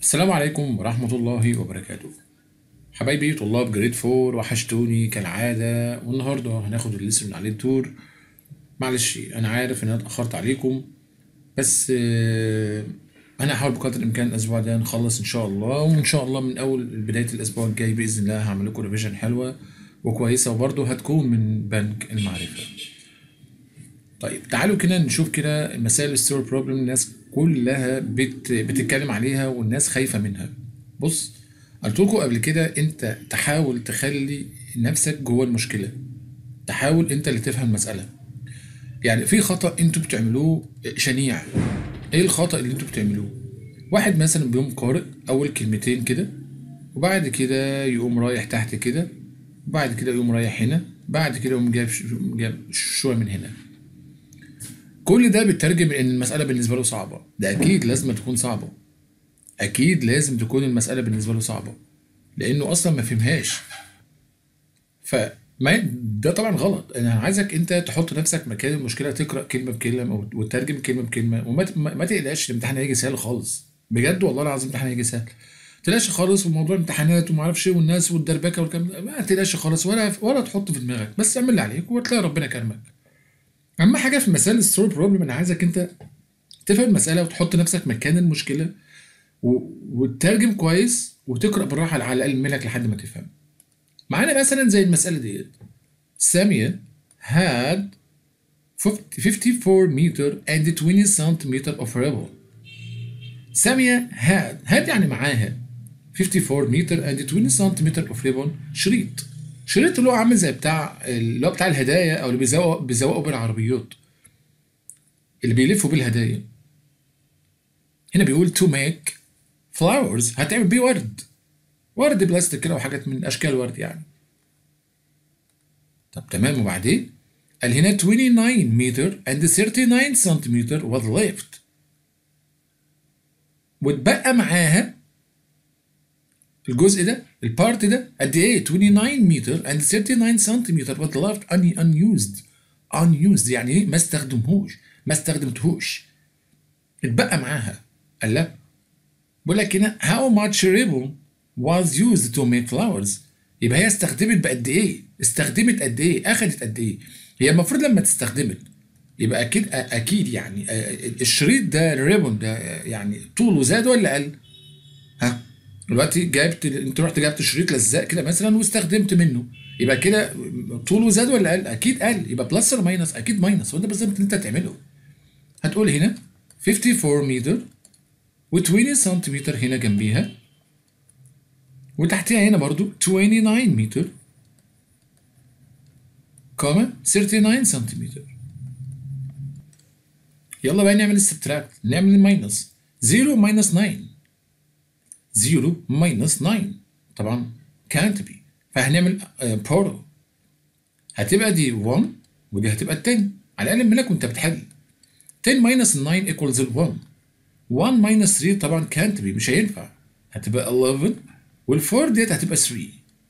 السلام عليكم ورحمة الله وبركاته حبايبي طلاب جريد فور وحشتوني كالعادة والنهاردة هناخد الليسن من عليه الدور معلش أنا عارف إن أنا اتأخرت عليكم بس آه، أنا هحاول بقدر الإمكان الأسبوع ده نخلص إن شاء الله وإن شاء الله من أول بداية الأسبوع الجاي بإذن الله هعمل لكم ريفيجن حلوة وكويسة وبرضه هتكون من بنك المعرفة طيب تعالوا كده نشوف كده مسائل الستوري بروبلم الناس كلها بت بتتكلم عليها والناس خايفة منها بص قلت لكم قبل كده انت تحاول تخلي نفسك جوه المشكلة تحاول انت اللي تفهم المسألة يعني في خطأ انتوا بتعملوه شنيع ايه الخطأ اللي انتوا بتعملوه واحد مثلا بيقوم قارئ اول كلمتين كده وبعد كده يقوم رايح تحت كده وبعد كده يقوم رايح هنا بعد كده يقوم جايب ش- جايب شوية من هنا كل ده بيترجم ان المسألة بالنسبة له صعبة ده اكيد لازم تكون صعبة اكيد لازم تكون المسألة بالنسبة له صعبة لانه اصلا ما فهمهاش فما ده طبعا غلط انا عايزك انت تحط نفسك مكان المشكله تقرا كلمه بكلمه أو- وتترجم كلمه بكلمه وما ت- ما ما تقلقش الامتحان هيجي سهل خالص بجد والله العظيم الامتحان هيجي سهل ما تقلقش خالص وموضوع الامتحانات وما اعرفش ايه والناس والدربكه والكلام ده ما تقلقش خالص ولا ولا تحطه في دماغك بس اعمل اللي عليك وتلاقي ربنا كرمك اهم حاجه في مسائل الستوري بروبلم انا عايزك انت تفهم المساله وتحط نفسك مكان المشكله و... وتترجم كويس وتقرا بالراحه على الاقل منك لحد ما تفهم معانا مثلا زي المساله ديت ساميه had 54 meter and 20 centimeter of rubble ساميه had had يعني معاها 54 meter and 20 centimeter of ribbon شريط شريط اللي هو عامل زي بتاع اللي هو بتاع الهدايا او اللي بيزوقوا بيزوقوا بالعربيات اللي بيلفوا بالهدايا هنا بيقول to make flowers هتعمل بيه ورد ورد بلاستيك كده وحاجات من اشكال ورد يعني طب تمام وبعدين قال هنا 29 متر and 39 سنتيمتر was left واتبقى معاها الجزء ده البارت ده قد ايه 29 متر and 39 سنتيمتر was left un- unused unused يعني ايه ما استخدمهوش ما استخدمتهوش اتبقى معاها قال لا بقول لك هنا how much ribbon was used to make flowers يبقى هي استخدمت بقد ايه استخدمت قد ايه اخدت قد ايه هي المفروض لما تستخدمت يبقى اكيد اكيد يعني آه، الشريط ده الريبون ده آه، يعني طوله زاد ولا قل ها دلوقتي جبت انت رحت جبت شريط لزاق كده مثلا واستخدمت منه يبقى كده طوله زاد ولا قل اكيد قل يبقى بلس ولا ماينس اكيد ماينس وده بالظبط اللي انت هتعمله هتقول هنا 54 متر و20 سنتيمتر هنا جنبيها وتحتها هنا برضو 29 متر كوما 39 سنتيمتر يلا بقى نعمل السبتراكت نعمل الماينس 0 ماينس 9 0 ماينس 9 طبعا كانت بي فهنعمل بورو هتبقى دي 1 ودي هتبقى 10 على الاقل منك وانت بتحل 10 ماينس 9 ايكوالز 1 1 ماينس 3 طبعا كانت بي مش هينفع هتبقى 11 وال4 ديت هتبقى 3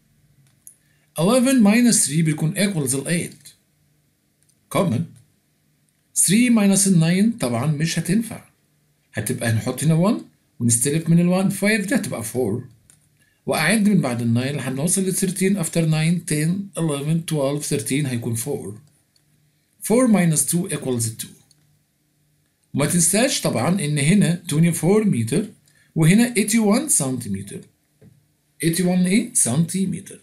11 ماينس 3 بيكون ايكوالز 8 كومن 3 ماينس 9 طبعا مش هتنفع هتبقى هنحط هنا 1 ونستلف من ال 1 5 دي هتبقى 4 واعد من بعد ال 9 لحد ما اوصل ل 13 افتر 9 10 11 12 13 هيكون 4 4 ماينس 2 equals 2 وما تنساش طبعا ان هنا 24 متر وهنا 81 سنتيمتر 81 ايه سنتيمتر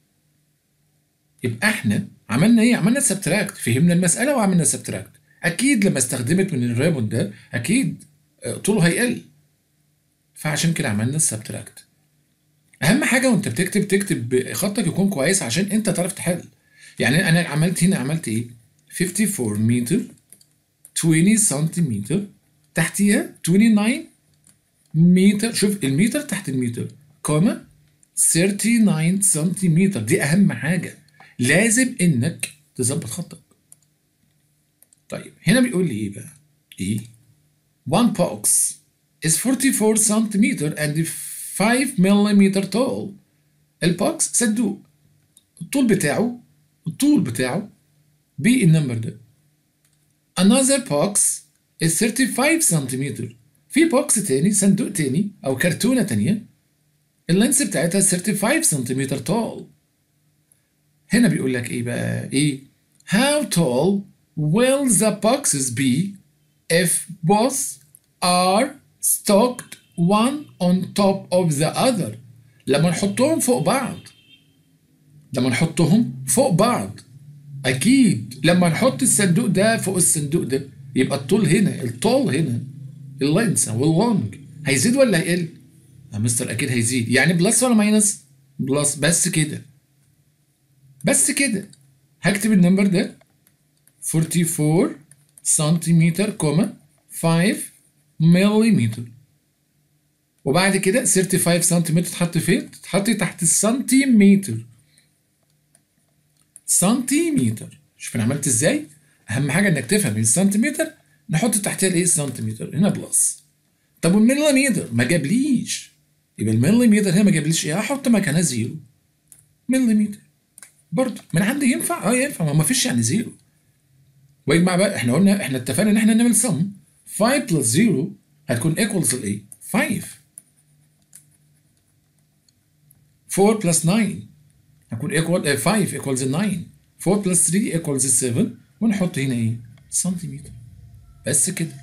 يبقى احنا عملنا ايه عملنا سبتراكت فهمنا المساله وعملنا سبتراكت اكيد لما استخدمت من الريبون ده اكيد آه، طوله هيقل فعشان كده عملنا السبتراكت اهم حاجه وانت بتكتب تكتب خطك يكون كويس عشان انت تعرف تحل يعني انا عملت هنا عملت ايه 54 متر 20 سنتيمتر تحتيها 29 متر شوف المتر تحت المتر كوما 39 سنتيمتر دي اهم حاجه لازم انك تظبط خطك طيب هنا بيقول لي ايه بقى ايه one box is 44 centimeter and 5 millimeter tall البوكس صندوق الطول بتاعه الطول بتاعه بالنمبر ده another box is 35 centimeter في بوكس تاني صندوق تاني او كرتونه تانيه اللينس بتاعتها 35 سنتيمتر طول هنا بيقول لك ايه بقى ايه how tall will the boxes be if both are stacked one on top of the other لما نحطهم فوق بعض لما نحطهم فوق بعض اكيد لما نحط الصندوق ده فوق الصندوق ده يبقى الطول هنا الطول هنا اللينس واللونج هيزيد ولا هيقل يا مستر اكيد هيزيد يعني بلس ولا ماينس بلس بس كده بس كده هكتب النمبر ده 44 سنتيمتر كوما 5 مليمتر وبعد كده 35 سنتيمتر تتحط فين؟ تتحط تحت السنتيمتر سنتيمتر شوف انا عملت ازاي؟ اهم حاجه انك تفهم السنتيمتر نحط تحتها الايه السنتيمتر هنا بلس طب والمليمتر ما جابليش يبقى المليمتر هنا ما جابليش ايه هحط مكانها زيرو مليمتر برضه من عندي ينفع اه ينفع ما فيش يعني زيرو واجمع بقى احنا قلنا احنا اتفقنا ان احنا نعمل سم 5 بلس 0 هتكون ايكوالز الايه 5 4 بلس 9 هتكون ايكوال 5 ايكوالز 9 4 بلس 3 ايكوالز 7 ونحط هنا ايه سنتيمتر بس كده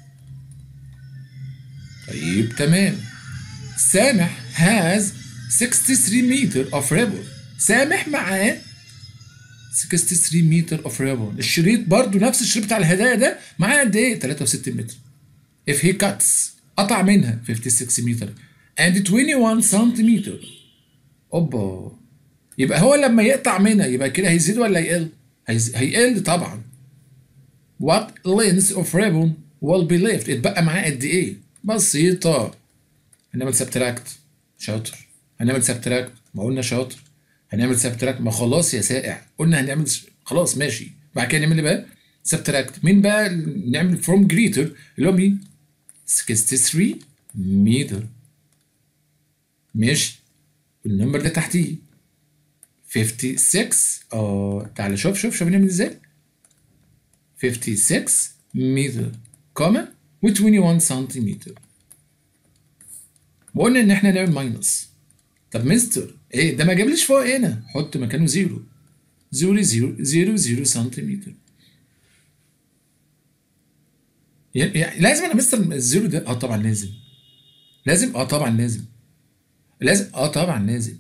طيب تمام سامح has 63 متر of ribbon سامح معاه 63 متر اوف ريبون الشريط برضو نفس الشريط بتاع الهدايا ده معاه قد ايه 63 متر if he cuts قطع منها 56 متر and 21 سنتيمتر اوبا يبقى هو لما يقطع منها يبقى كده هيزيد ولا هيقل هيز... هيقل طبعا what length of ribbon will be left اتبقى معاه قد ايه بسيطة هنعمل سبتراكت شاطر هنعمل سبتراكت ما قلنا شاطر هنعمل سبتراكت ما خلاص يا سائع قلنا هنعمل خلاص ماشي بعد كده نعمل ايه بقى سبتراكت مين بقى نعمل فروم جريتر اللي هو مين 63 متر ماشي النمبر ده تحتيه 56 اه تعالى شوف شوف شوف نعمل ازاي 56 متر كوما و21 سنتيمتر وقلنا ان احنا نعمل ماينس طب مستر ايه ده ما جابليش فوق هنا حط مكانه زيرو زيرو زيرو زيرو زيرو سنتيمتر يعني لازم انا مستر الزيرو ده اه طبعا لازم لازم اه طبعا لازم لازم اه طبعا لازم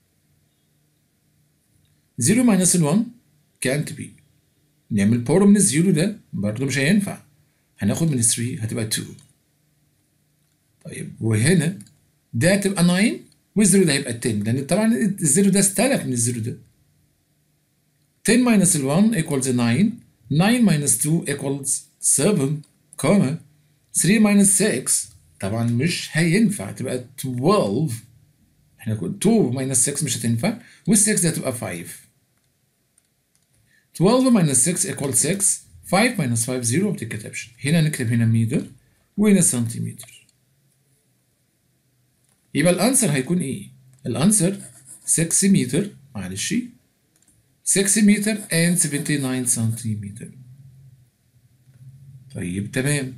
زيرو ماينس ال1 كانت بي نعمل باور من الزيرو ده برضه مش هينفع هناخد من 3 هتبقى 2 طيب وهنا ده هتبقى 9 والزيرو ده هيبقى 10 لان طبعا الزيرو ده استلف من الزيرو ده 10 minus 1 equals 9 9 minus 2 equals 7 كوما 3 minus 6 طبعا مش هينفع تبقى 12 احنا كنا 2 minus 6 مش هتنفع وال 6 دي هتبقى 5 12 minus 6 equals 6 5 minus 5 0 ما بتتكتبش هنا نكتب هنا متر وهنا سنتيمتر يبقى الانسر هيكون ايه؟ الانسر 6 متر معلش 6 متر and 79 سنتيمتر طيب تمام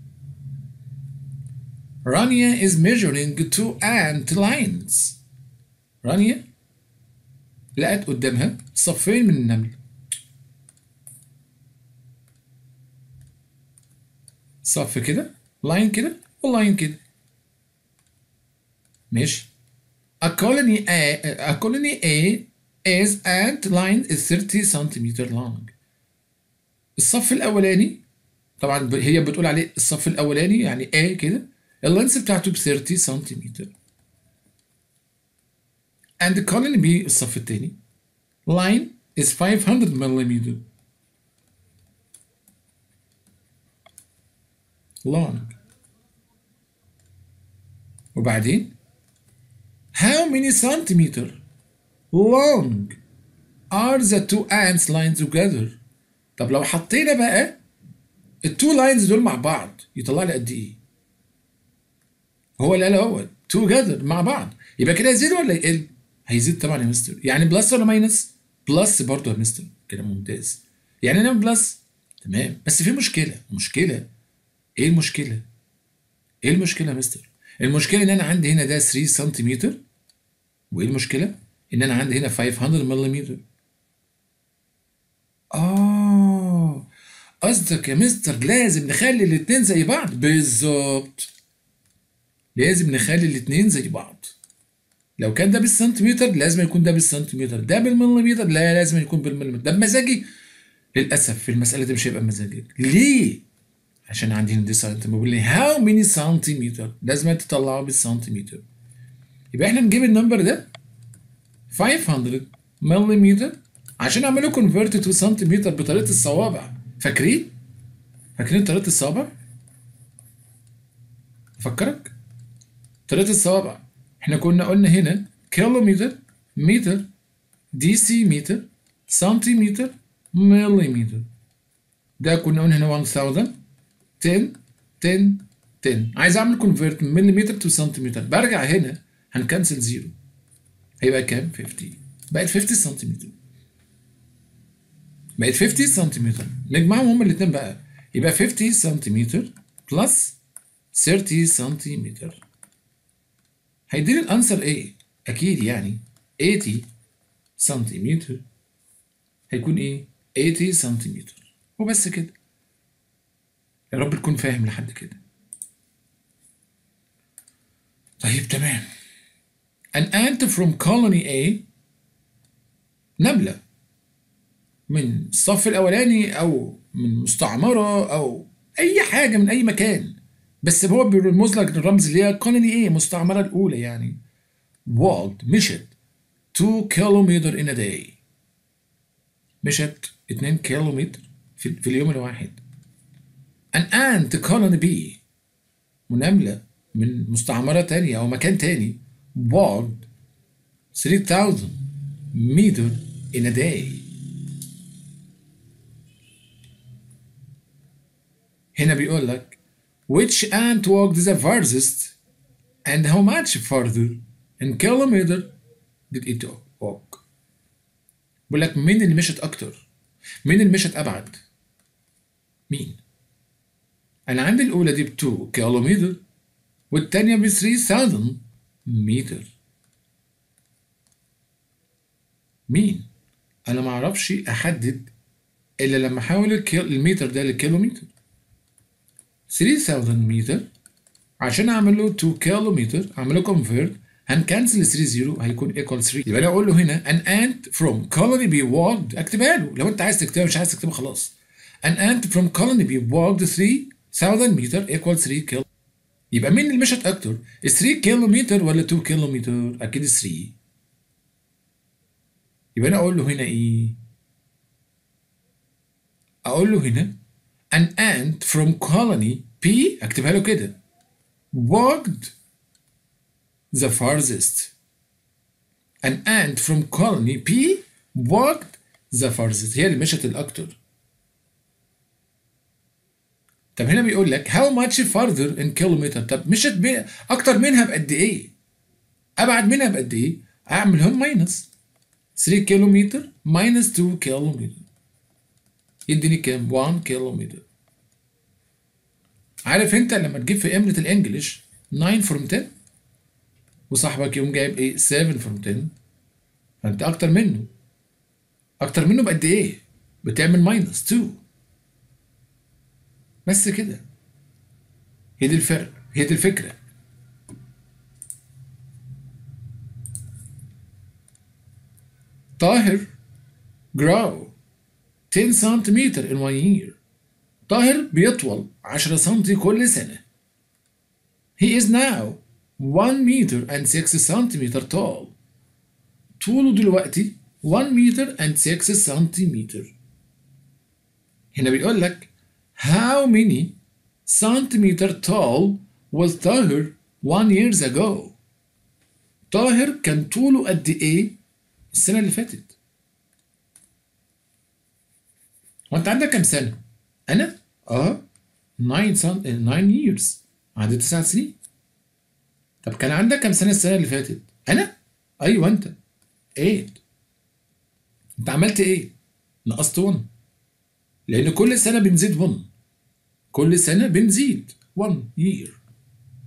رانيا is measuring two ant lines رانيا لقت قدامها صفين من النمل صف كده لاين كده ولاين كده ماشي a colony A a colony A is ant line is 30 سنتيمتر long الصف الأولاني طبعا هي بتقول عليه الصف الأولاني يعني A كده اللينس بتاعته ب 30 سنتيمتر and the colony B الصف التاني line is 500 millimeter long وبعدين how many centimeter long are the two ants lined together طب لو حطينا بقى التو لاينز دول مع بعض يطلع لي قد ايه هو اللي قال هو together مع بعض يبقى كده يزيد ولا يقل هيزيد طبعا يا مستر يعني بلس ولا ماينس بلس برضه يا مستر كده ممتاز يعني انا بلس تمام بس في مشكله مشكله ايه المشكله ايه المشكله يا مستر المشكله ان انا عندي هنا ده 3 سنتيمتر وايه المشكله ان انا عندي هنا 500 ملم اه قصدك يا مستر لازم نخلي الاتنين زي بعض بالظبط لازم نخلي الاتنين زي بعض لو كان ده بالسنتيمتر لازم يكون ده بالسنتيمتر ده بالمليمتر لا لازم يكون بالمليمتر ده بمزاجي للاسف في المساله دي مش هيبقى بمزاجي ليه عشان عندي هنا دي سنتيمتر بيقول لي هاو ميني سنتيمتر لازم تطلعه بالسنتيمتر يبقى احنا نجيب النمبر ده 500 ملم عشان اعمله كونفرت تو سنتيمتر بطريقه الصوابع فاكرين فاكرين طريقه الصوابع افكرك طريقه الصوابع احنا كنا قلنا هنا كيلومتر متر دي سي متر سنتيمتر مليمتر ده كنا قلنا هنا 1000 10 10 10 عايز اعمل كونفرت من مليمتر تو سنتيمتر برجع هنا هنكنسل زيرو هيبقى كام 50 بقت 50 سنتيمتر بقت 50 سنتيمتر نجمعهم هما الاثنين بقى يبقى 50 سنتيمتر بلس 30 سنتيمتر هيديني الانسر ايه اكيد يعني 80 سنتيمتر هيكون ايه 80 سنتيمتر وبس كده يا رب تكون فاهم لحد كده طيب تمام an ant from colony A نملة من الصف الأولاني أو من مستعمرة أو أي حاجة من أي مكان بس هو بيرمز لك الرمز اللي هي colony A المستعمرة الأولى يعني walked مشت 2 كيلومتر in a day مشت 2 كيلومتر في, في اليوم الواحد an ant colony B ونملة من مستعمرة تانية أو مكان تاني walked 3000 meter in a day هنا بيقول لك which ant walked the farthest and how much further in kilometer did it walk بيقول لك مين اللي مشت أكتر مين اللي مشت أبعد مين أنا عندي الأولى دي ب 2 كيلومتر والتانية ب 3000 متر مين؟ أنا معرفش أحدد إلا لما أحول الكيل... المتر ده للكيلومتر 3000 متر عشان أعمل له 2 كيلومتر أعمل له كونفيرت هنكنسل 3 0 هيكون ايكوال 3 يبقى أنا أقول له هنا an ant from colony B walked أكتبها له لو أنت عايز تكتبها مش عايز تكتبها خلاص an ant from colony B walked 3000 متر equal 3 كيلو يبقى مين اللي مشت اكتر 3 كيلو متر ولا 2 كيلو متر اكيد 3 يبقى انا اقول له هنا ايه اقول له هنا an ant from colony P اكتبها له كده walked the farthest an ant from colony P walked the farthest هي اللي مشت الاكتر طب هنا بيقول لك how much further in kilometer طب مشت بي... اكتر منها بقد ايه ابعد منها بقد ايه اعملهم ماينس 3 كيلومتر ماينس 2 كيلومتر يديني كام 1 كيلومتر عارف انت لما تجيب في قمة الانجليش 9 from 10 وصاحبك يقوم جايب ايه 7 from 10 فانت اكتر منه اكتر منه بقد ايه بتعمل ماينس 2 بس كده هي دي الفرق هي دي الفكرة طاهر grow 10 سنتيمتر in one year طاهر بيطول 10 سنتي كل سنة he is now 1 meter and 6 سنتيمتر tall طوله دلوقتي 1 meter and 6 سنتيمتر هنا بيقول لك How many centimeter tall was طاهر one years ago? طاهر كان طوله قد إيه السنة اللي فاتت؟ وأنت عندك كام سنة؟ أنا؟ أه 9 سن 9 years عندي 9 سنين طب كان عندك كام سنة السنة اللي فاتت؟ أنا؟ أيوه أنت 8 أنت عملت إيه؟ نقصت 1 لأن كل سنة بنزيد 1 كل سنة بنزيد 1 year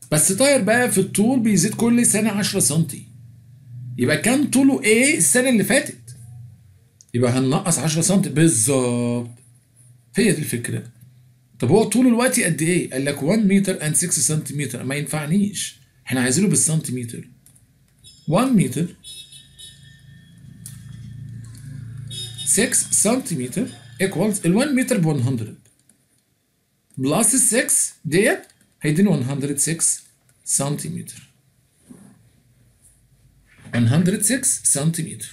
بس طاير بقى في الطول بيزيد كل سنه 10 سم يبقى كان طوله ايه السنه اللي فاتت يبقى هننقص 10 سم بالظبط هي دي الفكره طب هو طوله دلوقتي قد ايه قال لك 1 متر اند 6 سنتيمتر ما ينفعنيش احنا عايزينه بالسنتيمتر 1 متر 6 سنتيمتر equals ال 1 متر ب 100 بلس ال 6 ديت هيديني 106 سنتيمتر 106 سنتيمتر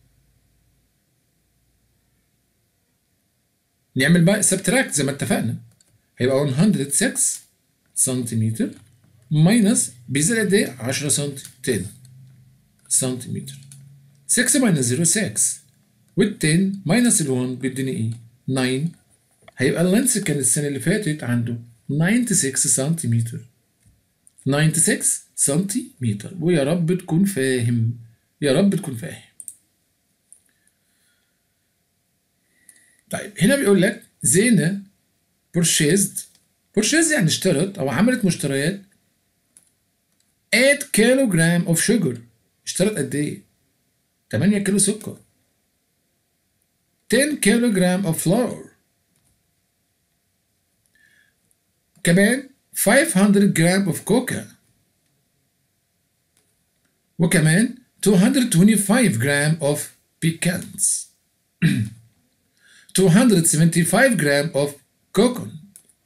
نعمل بقى سبتراكت زي ما اتفقنا هيبقى 106 سنتيمتر ماينس بيزيد قد ايه 10 سم 10 سنتيمتر 6 ماينس 0 6 وال 10 ماينس ال 1 بيديني ايه 9 هيبقى اللينس كان السنه اللي فاتت عنده 96 سنتيمتر 96 سنتيمتر ويا رب تكون فاهم يا رب تكون فاهم طيب هنا بيقول لك زينة purchased purchased يعني اشترت او عملت مشتريات 8 كيلو جرام اوف شوجر اشترت قد ايه 8 كيلو سكر 10 كيلو جرام اوف فلاور كمان 500 جرام اوف كوكا وكمان 225 جرام اوف بيكانز 275 جرام اوف كوكون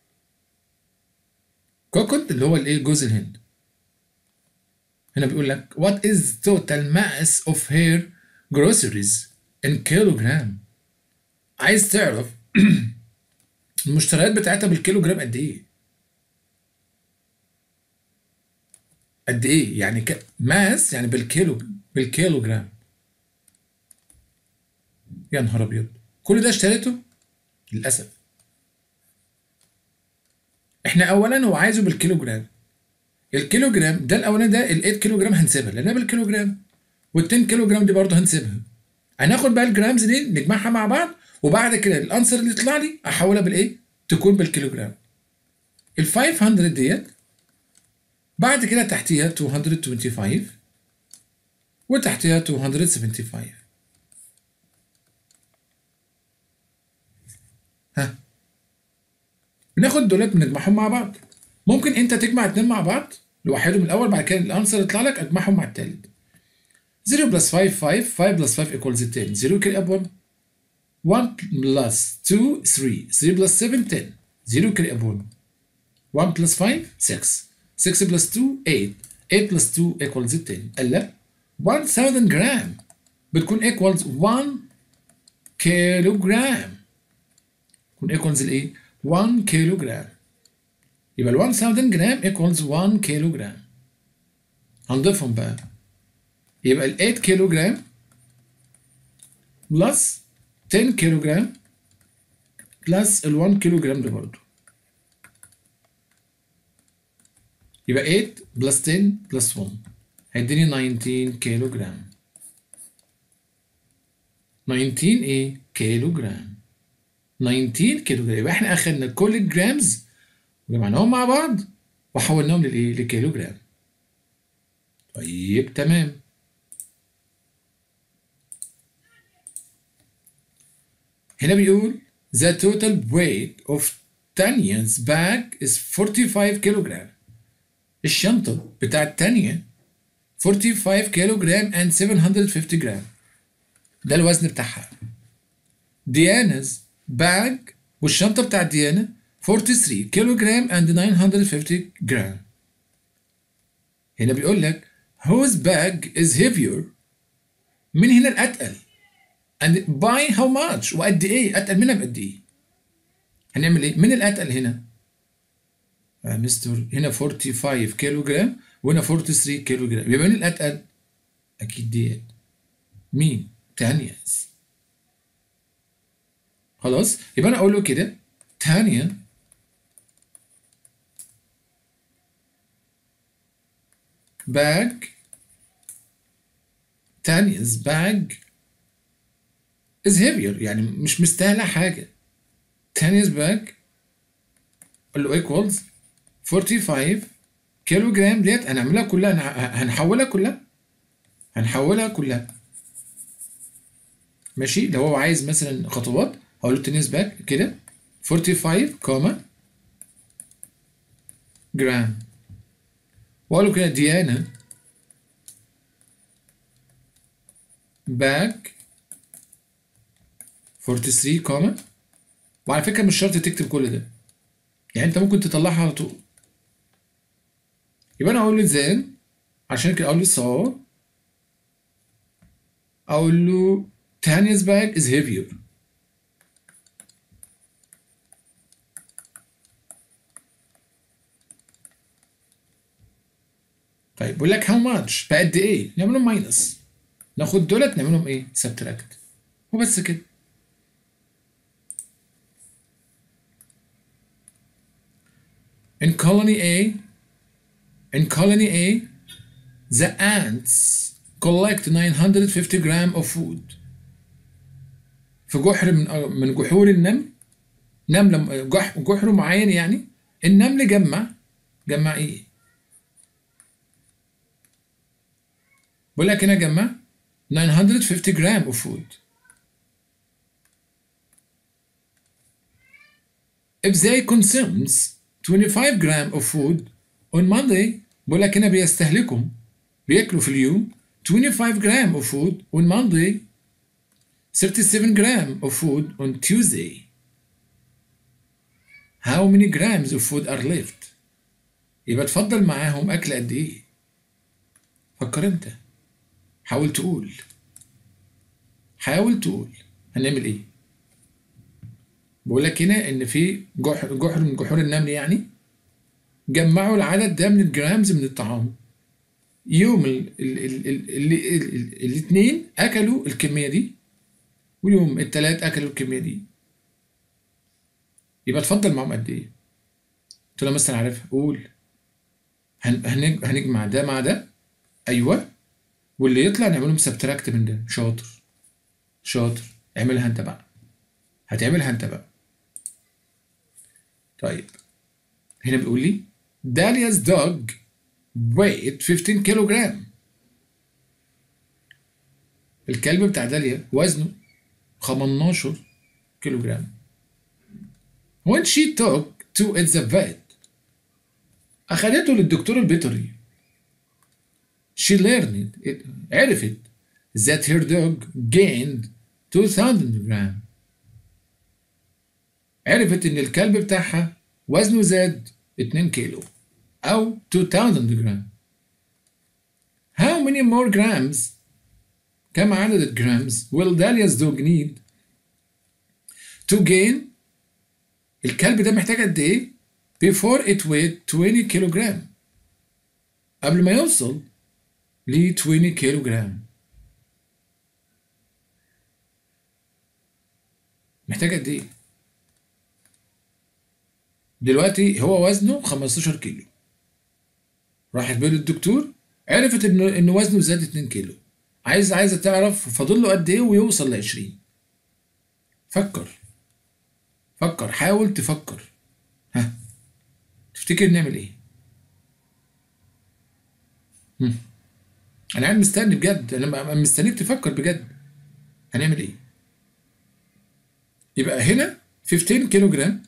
كوكون اللي هو الايه جوز الهند هنا بيقول لك what is total mass of her groceries in kilogram عايز تعرف المشتريات بتاعتها بالكيلو جرام قد ايه قد ايه يعني ك... ماس يعني بالكيلو بالكيلو جرام يا نهار ابيض كل ده اشتريته للاسف احنا اولا هو عايزه بالكيلو جرام الكيلو جرام ده الاولاني ده ال 8 كيلو جرام هنسيبها لانها بالكيلو جرام وال 10 كيلو جرام دي برضه هنسيبها هناخد بقى الجرامز دي نجمعها مع بعض وبعد كده الانسر اللي يطلع لي احولها بالايه تكون بالكيلو جرام ال 500 ديت بعد كده تحتيها 225 وتحتيها 275 ها بناخد دولت بنجمعهم مع بعض ممكن انت تجمع اتنين مع بعض لوحدهم الاول بعد كده الانسر يطلع لك اجمعهم مع التالت 0 بلس 5 5 5 بلس 5 equals 10 0 carry up 1 1 بلس 2 3 3 بلس 7 10 0 carry up 1 1 بلس 5 6 6 بلس 2 8 8 بلس 2 equals 10 قال لك 1000 جرام بتكون equals 1 كيلو جرام تكون equals الايه 1 كيلو جرام يبقى ال 1000 جرام equals 1 كيلو جرام هنضيفهم بقى يبقى ال 8 كيلو جرام بلس 10 كيلو جرام بلس ال 1 كيلو جرام ده برضه يبقى 8 بلس 10 بلس 1 هيديني 19 كيلو جرام 19 ايه كيلو جرام 19 كيلو جرام يبقى احنا اخدنا كل الجرامز وجمعناهم مع بعض وحولناهم للايه لكيلو جرام طيب تمام هنا بيقول the total weight of Tanya's bag is 45 كيلوغرام الشنطة بتاعت تانية 45 كيلوغرام and 750 جرام ده الوزن بتاعها ديانا's bag والشنطة بتاعت ديانا 43 كيلوغرام and 950 جرام هنا بيقول لك whose bag is heavier من هنا الأتقل and by how much وقد إيه أتقل منها بقد إيه هنعمل إيه من الأتقل هنا آه مستر هنا 45 كيلو جرام وهنا 43 كيلو جرام يبقى مين الأتقل أكيد ديت مين تانياز خلاص يبقى أنا أقول له كده تانيا bag تانيز bag is heavier يعني مش مستاهلة حاجة تانيز bag قال له equals 45 كيلو جرام ديت هنعملها كلها هنح- هنحولها كلها هنحولها كلها ماشي لو هو عايز مثلا خطوات هقول له تنس باك كده 45 كوما جرام واقول له كده ديانا باك 43 كوما وعلى فكره مش شرط تكتب كل ده يعني انت ممكن تطلعها على طول يبقى انا اقول له زين عشان كده اقول له صور اقول له Tanya's bag is heavier طيب بيقول لك how much بقد ايه نعملهم ماينس ناخد دولت نعملهم ايه subtract وبس كده in colony A in colony A the ants collect 950 gram of food في جحر من من جحور النمل نمل جح جحر معين يعني النمل جمع جمع ايه بقول لك هنا جمع 950 جرام of food if they consumes 25 gram of food on Monday بقول لك هنا بيستهلكوا بياكلوا في اليوم 25 gram of food on Monday 37 gram of food on Tuesday how many grams of food are left يبقى تفضل معاهم أكل قد إيه فكر أنت حاول تقول حاول تقول هنعمل إيه بقول لك هنا إن في جحر, جحر من جحور النمل يعني جمعوا العدد ده من الجرامز من الطعام يوم ال ال ال ال ال ال ال الاثنين أكلوا الكمية دي ويوم التلات أكلوا الكمية دي يبقى تفضل معاهم قد إيه؟ قلت له مثلا عارفها قول هن هنج- هنجمع ده مع ده أيوه واللي يطلع نعملهم سبتراكت من ده شاطر شاطر اعملها أنت بقى هتعملها أنت بقى طيب هنا بيقول لي داليا's dog weighed 15 كيلو جرام الكلب بتاع داليا وزنه 15 كيلو جرام when she took to the vet أخدته للدكتور البيطري she learned it, عرفت that her dog gained 2000 جرام عرفت إن الكلب بتاعها وزنه زاد 2 كيلو أو 2000 جرام How many more grams كم عدد الجرامز will Dahlia's dog need to gain الكلب ده محتاج قد ايه before it weighed 20 كيلو جرام قبل ما يوصل ل 20 كيلو جرام محتاج قد ايه دلوقتي هو وزنه 15 كيلو راحت بيه للدكتور عرفت ان ان وزنه زاد 2 كيلو عايز عايزه تعرف فاضل له قد ايه ويوصل ل 20 فكر فكر حاول تفكر ها تفتكر نعمل ايه هم. انا قاعد مستني بجد انا م- مستنيك تفكر بجد هنعمل ايه يبقى هنا 15 كيلو جرام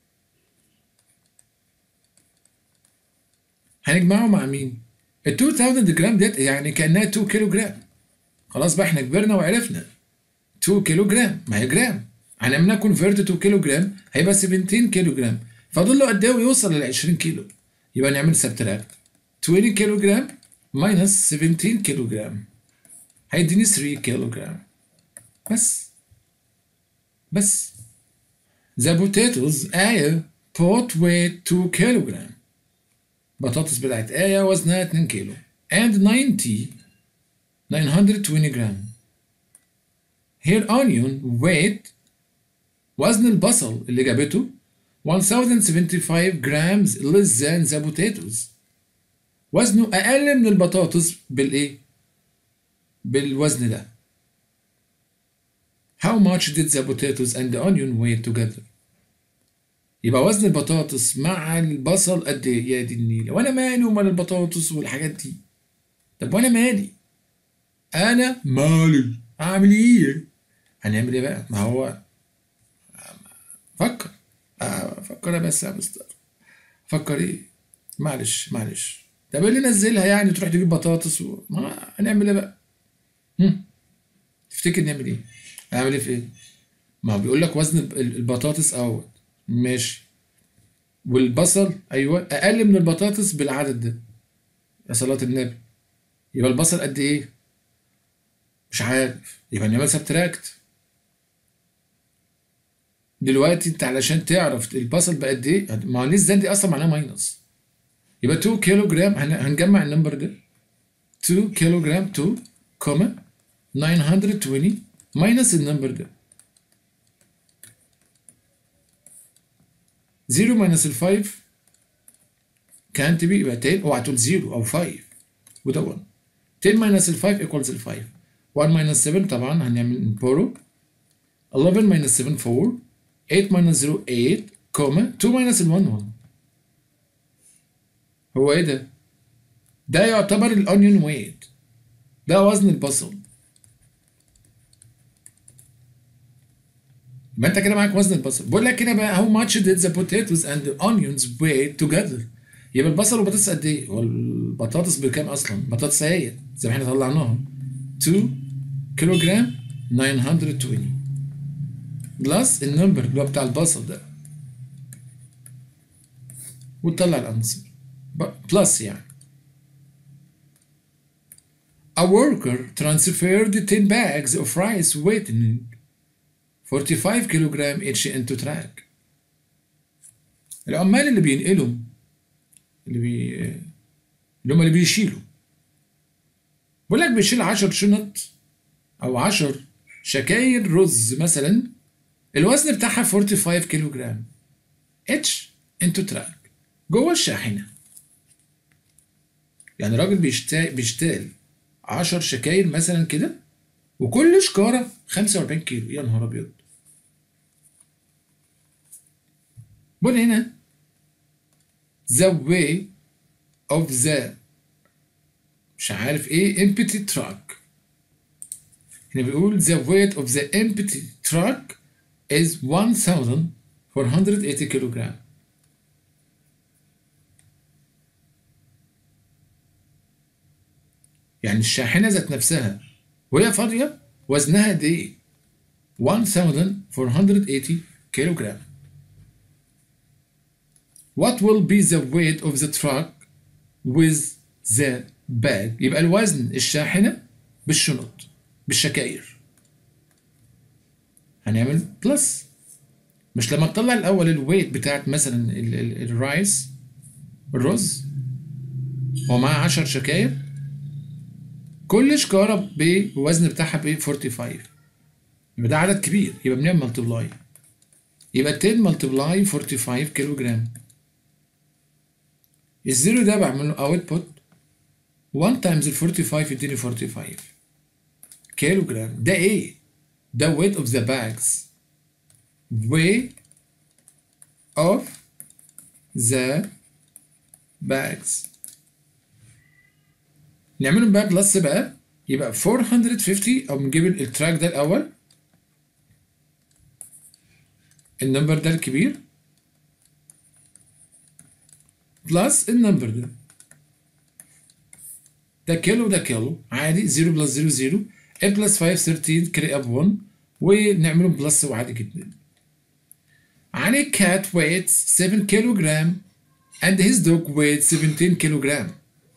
هنجمعه مع مين ال 2000 جرام ديت يعني كانها 2 كيلو جرام خلاص بقى احنا كبرنا وعرفنا 2 كيلو جرام ما هي جرام هنعملها كونفيرت 2 كيلو جرام هيبقى 17 كيلو جرام فاضل له قد ايه ويوصل لل 20 كيلو يبقى نعمل سبتراكت 20 كيلو جرام ماينس 17 كيلو جرام هيديني 3 كيلو جرام بس بس The potatoes آية pot weight 2 كيلو جرام بطاطس بتاعت آية وزنها 2 كيلو and 90 920 جرام here onion weight وزن البصل اللي جابته 1075 grams less than the potatoes وزنه أقل من البطاطس بالإيه؟ بالوزن ده How much did the potatoes and the onion weigh together؟ يبقى وزن البطاطس مع البصل قد ايه يا دي النيله وانا مالي ومال البطاطس والحاجات دي طب وانا مالي انا مالي اعمل ايه هنعمل ايه بقى ما هو فكر آه، فكر يا بس يا مستر فكر ايه معلش معلش طب إيه اللي نزلها يعني تروح تجيب بطاطس و... ما هنعمل ايه بقى هم؟ تفتكر نعمل ايه اعمل ايه في ايه ما هو بيقول لك وزن الب- البطاطس اهوت ماشي والبصل ايوه اقل من البطاطس بالعدد ده يا صلاة النبي يبقى البصل قد ايه مش عارف يبقى نعمل سبتراكت دلوقتي انت علشان تعرف البصل بقد ايه ما هو لسه دي اصلا معناها ماينس يبقى 2 كيلو جرام هن- هنجمع النمبر ده 2 كيلو جرام 2 كوما 920 ماينس النمبر ده 0 ماينس ال 5 كانت بي يبقى 10 اوعى تقول 0 او 5 وده 1 10 ماينس ال 5 equals ال 5 1 ماينس 7 طبعا هنعمل بورو 11 ماينس 7 4 8 ماينس 0 8 كوما 2 ماينس ال 1 1 هو ايه ده؟ ده يعتبر الاونيون ويت ده وزن البصل ما انت كده معاك وزن البصل بقول لك هنا بقى how much did the potatoes and the onions weigh together يبقى البصل والبطاطس قد ايه؟ هو البطاطس بكام اصلا؟ البطاطس اهي زي ما احنا طلعناها 2 كيلو جرام 920 بلس النمبر اللي هو بتاع البصل ده وتطلع الانسر بلس يعني A worker transferred 10 bags of rice weighing 45 kilogram each into track. العمال اللي بينقلوا اللي بي اللي هم اللي بيشيلوا بقول لك بيشيل 10 شنط او 10 شكاير رز مثلا الوزن بتاعها 45 كيلو جرام اتش انتو تراك جوه الشاحنه يعني راجل بيشتاق بيشتغل 10 شكاير مثلا كده وكل شكاره 45 كيلو يا نهار ابيض بقول هنا the way of the مش عارف ايه empty truck هنا بيقول the weight of the empty truck is 1480 كيلوغرام يعني الشاحنة ذات نفسها وهي فاضية وزنها قد ايه؟ 1480 كيلوغرام What will be the weight of the truck with the bag يبقى الوزن الشاحنة بالشنط بالشكاير هنعمل بلس مش لما تطلع الأول الويت بتاعت مثلا ال- ال- الرايس الرز هو معاه 10 شكاير كل شكارة بوزن بتاعها ب 45 يبقى ده عدد كبير يبقى بنعمل ملتبلاي يبقى 10 ملتبلاي 45 كيلو جرام الزيرو ده بعمل له اوتبوت 1 تايمز ال 45 يديني 45 كيلو جرام ده ايه؟ ده weight of the bags weight of the bags نعملهم بقى بلس بقى يبقى 450 او نجيب التراك ده الاول النمبر ده الكبير بلس النمبر ده ده كيلو ده كيلو عادي 0 بلس 0 0 a بلس 5 13 كري اب 1 ونعملهم بلس وعادي جدا علي cat weighs 7 كيلوغرام and his dog weighs 17 كيلوغرام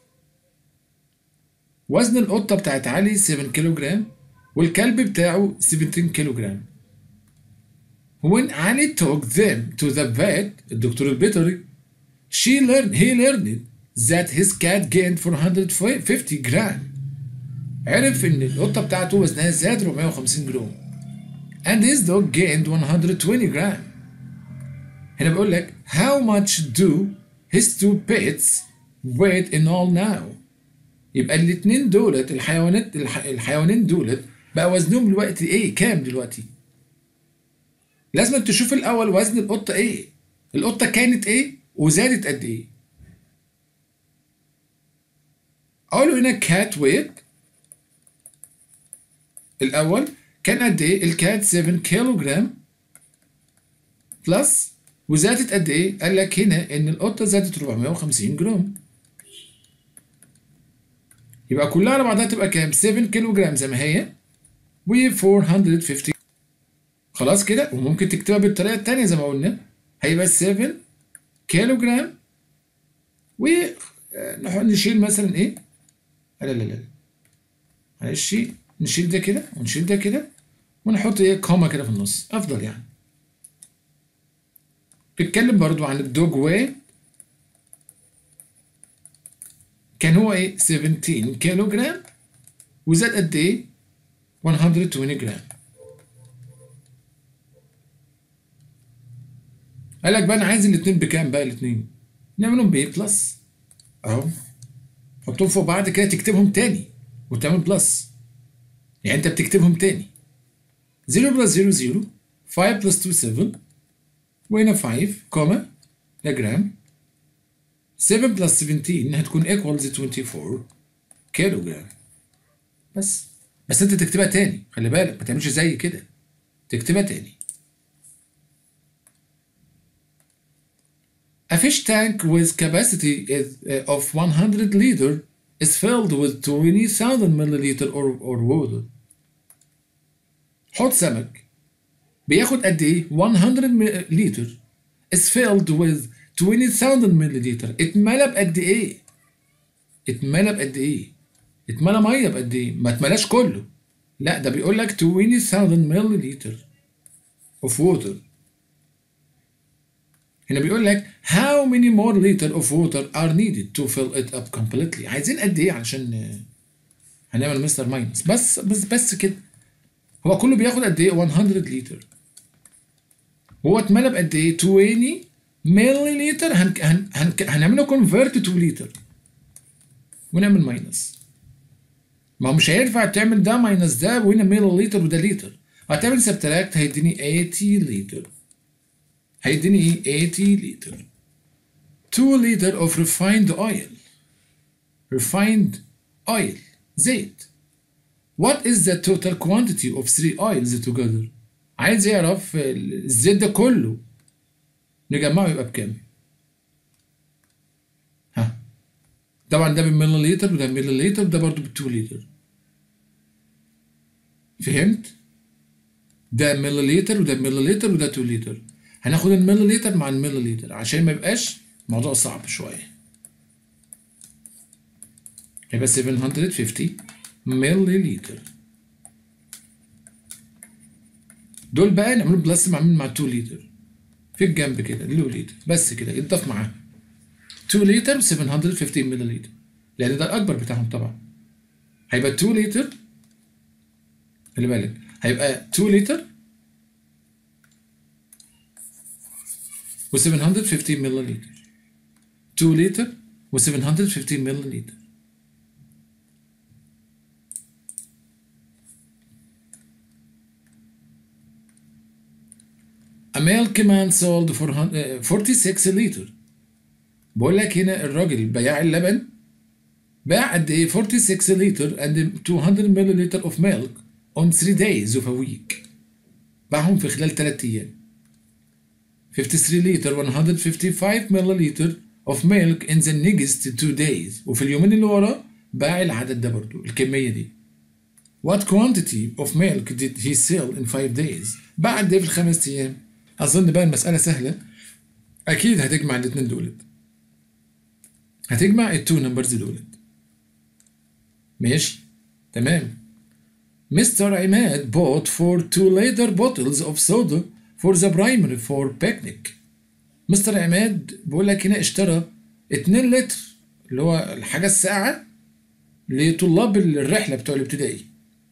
وزن القطة بتاعت علي 7 كيلوغرام والكلب بتاعه 17 كيلوغرام When Ali took them to the vet الدكتور البيطري she learned he learned that his cat gained 450 جرام عرف ان القطة بتاعته وزنها زاد 450 جرام and his dog gained 120 جرام هنا بيقول لك how much do his two pets weight in all now يبقى الاتنين دولت الحيوانات الح... الحيوانين دولت بقى وزنهم دلوقتي ايه كام دلوقتي لازم تشوف الاول وزن القطه ايه القطه كانت ايه وزادت قد ايه اقول له هنا كات ويت الاول كان قد ايه الكات 7 كيلو جرام بلس وزادت قد ايه قال لك هنا ان القطه زادت 450 جرام يبقى كلها على بعضها تبقى كام 7 كيلو جرام زي ما هي و 450 خلاص كده وممكن تكتبها بالطريقه الثانيه زي ما قلنا هيبقى 7 كيلو جرام و نشيل مثلا ايه لا لا لا معلش نشيل ده كده ونشيل ده كده ونحط ايه كوما كده في النص افضل يعني بيتكلم برضو عن الدوج ويت كان هو ايه 17 كيلو جرام وزاد قد ايه 120 جرام قال لك بقى انا عايز الاثنين بكام بقى الاثنين نعملهم بايه بلس اهو حطهم فوق بعض كده تكتبهم تاني وتعمل بلس يعني انت بتكتبهم تاني 0 بلس 0 0 5 بلس 2 7 وهنا 5 كوما ده جرام 7 بلس 17 هتكون equals 24 كيلو جرام بس بس انت تكتبها تاني خلي بالك ما تعملش زي كده تكتبها تاني A fish tank with capacity is, uh, of 100 liter is filled with 20,000 milliliter or, or water. حوض سمك بياخد قد ايه 100 لتر is filled with 20,000 milliliter اتملى بقد ايه اتملى بقد ايه اتملى ميه بقد ايه ما اتملاش كله لا ده بيقول لك 20,000 milliliter of water هنا بيقول لك how many more liter of water are needed to fill it up completely عايزين قد ايه علشان هنعمل مستر ماينس بس بس بس كده هو كله بياخد قد ايه 100 لتر هو اتملى بقد ايه 20 ملي لتر هن هن هن هنعمله كونفرت تو لتر ونعمل ماينس ما هو مش هينفع تعمل ده ماينس ده وهنا ملي لتر وده لتر هتعمل سبتراكت هيديني 80 لتر هيديني ايه 80 لتر 2 لتر of refined oil refined oil زيت what is the total quantity of three oils together عايز يعرف الزيت ده كله نجمعه يبقى بكام ها طبعا ده بالملي لتر وده بالملي لتر وده برضه بال 2 لتر فهمت ده ملي لتر وده ملي لتر وده 2 لتر هناخد الملي لتر مع الملي لتر عشان ما يبقاش موضوع صعب شويه يبقى 750 ملي لتر دول بقى نعمل بلس مع مين مع 2 لتر في الجنب كده لو لتر بس كده يتضاف معاه 2 لتر 750 ملي لتر لان ده الاكبر بتاعهم طبعا هيبقى 2 لتر خلي بالك هيبقى 2 لتر و 750 ملي لتر 2 لتر و 750 ملي لتر A milk man sold for 46 لتر بقول لك هنا الراجل بياع اللبن باع قد ايه 46 لتر and 200 مللتر of milk on 3 days of a week باعهم في خلال 3 ايام 53 لتر 155 مللتر of milk in the next 2 days وفي اليومين اللي ورا باع العدد ده برضو الكمية دي What quantity of milk did he sell in 5 days باع قد ايه في الخمس ايام اظن بقى المسألة سهلة اكيد هتجمع الاتنين دولت هتجمع التو نمبرز دولت ماشي تمام مستر عماد bought for two liter bottles of soda for the primary for picnic مستر عماد بيقول لك هنا اشترى 2 لتر اللي هو الحاجة الساقعة لطلاب الرحلة بتوع الابتدائي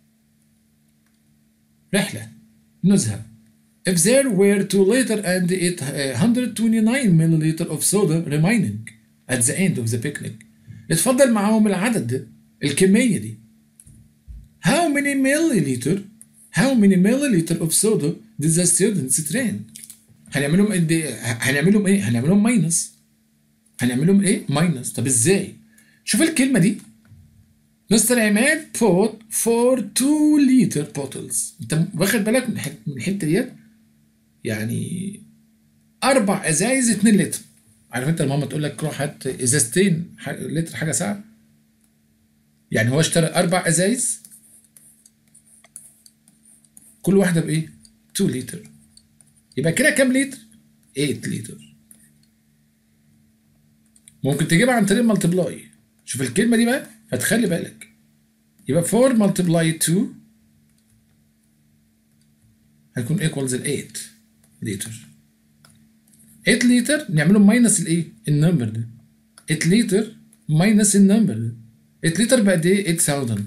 رحلة نزهة If there were 2 liter and 129 milliliter of soda remaining at the end of the picnic اتفضل معاهم العدد ده الكمية دي How many milliliter How many milliliter of soda did the students drink هنعملهم قد ايه هنعملهم ايه هنعملهم ماينس هنعملهم ايه ماينس طب ازاي شوف الكلمه دي مستر عماد بوت فور 2 لتر بوتلز انت واخد بالك من الحته من الحته ديت يعني اربع ازايز 2 لتر عارف انت الماما تقول لك روح هات ازازتين ح- لتر حاجه ساعه يعني هو اشترى اربع ازايز كل واحده بايه 2 لتر يبقى كده كام لتر 8 لتر ممكن تجيبها عن طريق مالتبلاي شوف الكلمه دي بقى فتخلي بالك يبقى 4 مالتبلاي 2 هيكون ايكوالز ال 8 لتر 8 لتر نعمله ماينس الايه النمبر ده 8 لتر ماينس النمبر ده 8 لتر بقد ايه 8000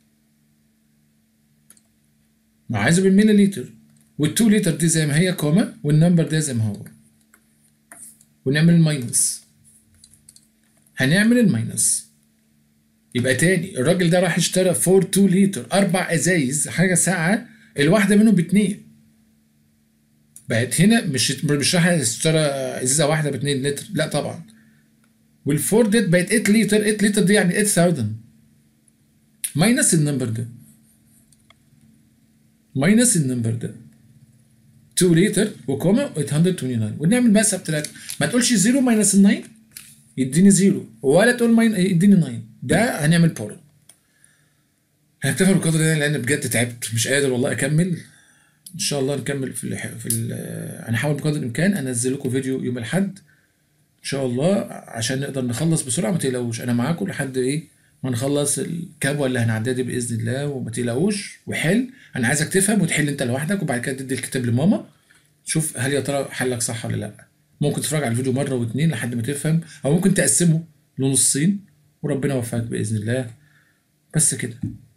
ما عايزه بالملي لتر وال2 لتر دي زي ما هي كوما والنمبر ده زي ما هو ونعمل الماينس هنعمل الماينس يبقى تاني الراجل ده راح اشترى 4 2 لتر اربع ازايز حاجه ساعه الواحده منهم باتنين بقت هنا مش مش راح اشترى ازازه واحده ب 2 لتر لا طبعا والفور ديت بقت 8 لتر 8 لتر دي يعني 8000 ماينس النمبر ده ماينس النمبر ده 2 لتر وكوما 829 ونعمل بقى سبتراكت ما تقولش 0 ماينس 9 يديني 0 ولا تقول ماين يديني 9 ده هنعمل بارو هنكتفي بالقدر ده لان بجد تعبت مش قادر والله اكمل ان شاء الله نكمل في ال في ال هنحاول بقدر الامكان انزل لكم فيديو يوم الاحد ان شاء الله عشان نقدر نخلص بسرعه ما تقلقوش انا معاكم لحد ايه ما نخلص الكبوه اللي هنعديها دي باذن الله وما تقلقوش وحل انا عايزك تفهم وتحل انت لوحدك وبعد كده تدي الكتاب لماما شوف هل يا ترى حلك صح ولا لا ممكن تتفرج على الفيديو مره واتنين لحد ما تفهم او ممكن تقسمه لنصين وربنا يوفقك باذن الله بس كده